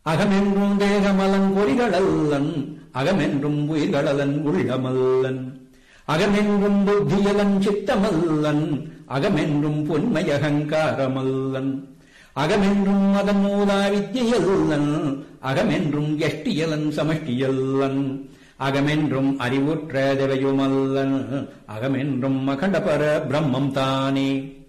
அகமென்றும் தேகமலன் பொறிகளல்லன் அகமென்றும் உயிர்களலன் உள்ளமல்லன் அகமென்றும் புத்தியலன் சித்தமல்லன் அகமென்றும் பொன்மையகங்காரமல்லன் அகமென்றும் மதம் மூலா வித்தியல்லன் அகமென்றும் எஷ்டியலன் சமஷ்டியல்லன் அகமென்றும் அறிவுற்ற தேவையுமல்லன் அகமென்றும் அகண்டபர பிரம்மம் தானே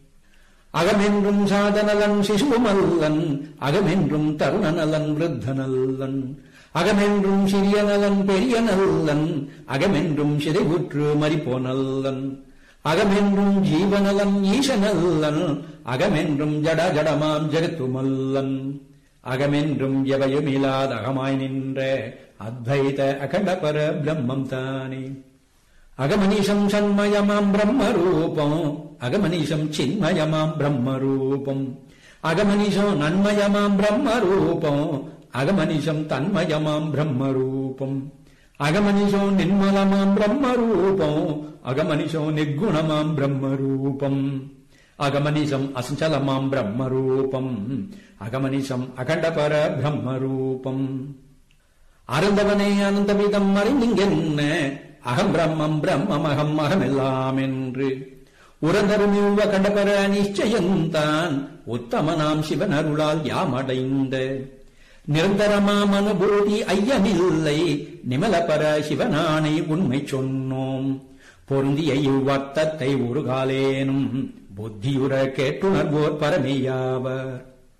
அகமென்றும் சாதனலன் சிசுமல்லன் அகமென்றும் தருணநலன் விருத்தனல்லன் அகமென்றும் சிறிய நலன் பெரிய நல்லன் அகமென்றும் சிதைவுற்று மறிப்போனல்லன் அகமென்றும் ஜீவநலன் ஈசனல்லன் அகமென்றும் ஜட ஜடமாம் ஜெகத்துமல்லன் அகமென்றும் எவையுமில்லாத அகமாய் நின்ற அத்வைத அகண்டபர பிரம்மம் தானே அகமனிஷம் சண்மயமாம் பிரம்மரூபம் அகமனிஷம் சின்மயமாம் பிரம்மரூபம் அகமனிஷம் நன்மயமாம் பிரம்மரூபம் அகமனிஷம் தன்மயமாம் பிரம்மரூபம் அகமனிஷோ நிர்மலமாம் பிரம்மரூபம் அகமனிஷோ நிர்குணமாம் பிரம்மரூபம் அகமனிஷம் அசஞ்சலமாம் பிரம்மரூபம் அகமனிஷம் அகண்டபர பிரம்மரூபம் அருந்தவனே அனந்தவிதம் அறிந்திங்கென்ன அகம் பிரம்மம் பிரம்மம் அகம் அகமெல்லாம் என்று உறந்தரும் இவ்வ கண்டபர நிச்சயம்தான் உத்தமனாம் சிவன் அருளால் யாமடைந்த நிரந்தரமாம் அனுபூதி ஐயமில்லை நிமலபர சிவனானை உண்மை சொன்னோம் பொருந்திய இவ்வர்த்தத்தை ஒரு காலேனும் புத்தியுற கேட்டுணர்வோர் பரமையாவர்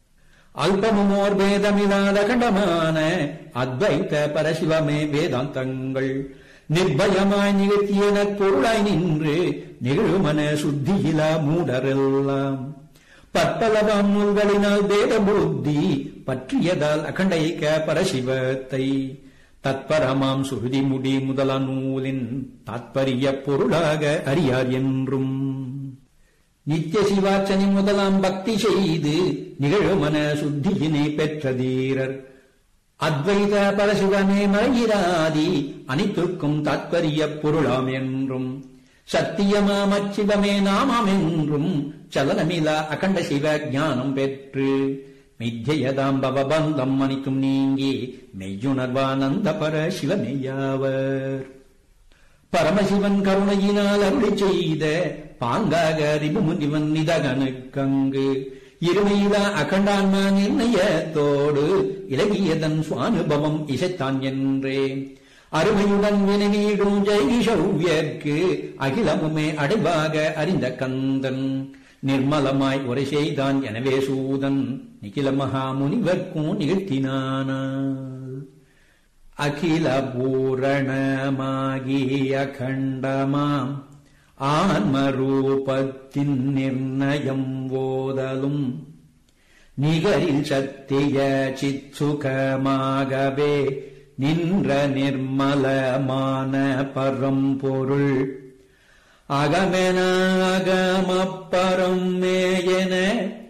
அல்பமுமோர் பேதமில்லாத கண்டமான அத்வைத்த பரசிவமே வேதாந்தங்கள் நிர்பயமாய் நிகழ்த்தியன பொருளாய் நின்று நிகழுமன சுத்தியிலா மூடரெல்லாம் பற்பலவாம் நூல்களினால் வேத புத்தி பற்றியதால் அகண்டைக்க பரசிவத்தை தத்பரமாம் சுருதி முடி முதல நூலின் தாத்பரிய பொருளாக அறியார் என்றும் நித்திய சிவாச்சனி முதலாம் பக்தி செய்து நிகழுமன சுத்தியினை பெற்ற தீரர் அத்வைத பரசிவமே மறையிராதி அனைத்துக்கும் தாத்பரிய பொருளாம் என்றும் சத்தியமாமச்சிவமே நாமம் என்றும் சலனமிலா அகண்ட சிவ ஞானம் பெற்று மித்தியதாம் பவபந்தம் அனைத்தும் நீங்கி மெய்யுணர்வானந்த பர சிவமெய்யாவர் பரமசிவன் கருணையினால் அருளி செய்த பாங்காக அறிவு முனிவன் நிதகனுக்கங்கு இருமையிலா அகண்டான்மா நிர்ணயத்தோடு இலகியதன் சுவானுபவம் இசைத்தான் என்றே அருமையுடன் வினவீடும் ஜெய்கிஷவ்யர்க்கு அகிலமுமே அடைவாக அறிந்த கந்தன் நிர்மலமாய் உரை செய்தான் எனவே சூதன் நிகில மகாமுனிவர்க்கும் நிகழ்த்தினானால் அகில பூரணமாகி அகண்டமாம் ஆன்மரூபத்தின் நிர்ணயம் ஓதலும் நிகரில் சத்திய சிச்சுகமாகவே நின்ற நிர்மலமான பரம்பொருள் அகமென அகமப்பரம் மேயன